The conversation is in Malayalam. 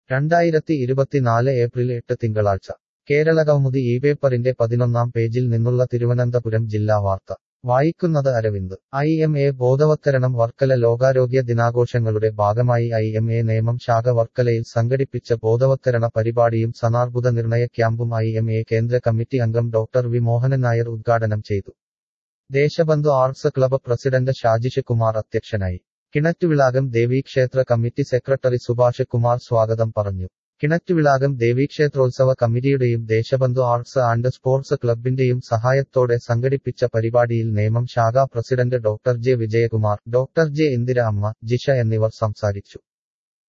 രണ്ടായിരത്തി ഇരുപത്തിനാല് ഏപ്രിൽ എട്ട് തിങ്കളാഴ്ച കേരളകൗമുദി ഈ പേപ്പറിന്റെ പതിനൊന്നാം പേജിൽ നിന്നുള്ള തിരുവനന്തപുരം ജില്ലാ വാർത്ത വായിക്കുന്നത് അരവിന്ദ് ഐ എം എ ബോധവത്കരണം വർക്കല ലോകാരോഗ്യ ദിനാഘോഷങ്ങളുടെ ഭാഗമായി ഐ എം എ നേമം ശാഖ വർക്കലയിൽ സംഘടിപ്പിച്ച ബോധവത്കരണ പരിപാടിയും സനാർബുദ നിർണയ ക്യാമ്പും ഐ എം എ കേന്ദ്ര കമ്മിറ്റി അംഗം ഡോക്ടർ വി മോഹനൻ നായർ ഉദ്ഘാടനം ചെയ്തു Deshabandhu arts club president Shajish Kumar അധ്യക്ഷനായി കിണറ്റുവിളാകം ദേവീക്ഷേത്ര കമ്മിറ്റി സെക്രട്ടറി സുഭാഷ് കുമാർ സ്വാഗതം പറഞ്ഞു കിണറ്റുവിളാകം ദേവീക്ഷേത്രോത്സവ കമ്മിറ്റിയുടെയും ദേശബന്ധു ആർട്സ് ആൻഡ് സ്പോർട്സ് ക്ലബിന്റെയും സഹായത്തോടെ സംഘടിപ്പിച്ച പരിപാടിയിൽ നേമം ശാഖാ president doctor J Vijayakumar doctor J Indira Amma Jisha എന്നിവർ സംസാരിച്ചു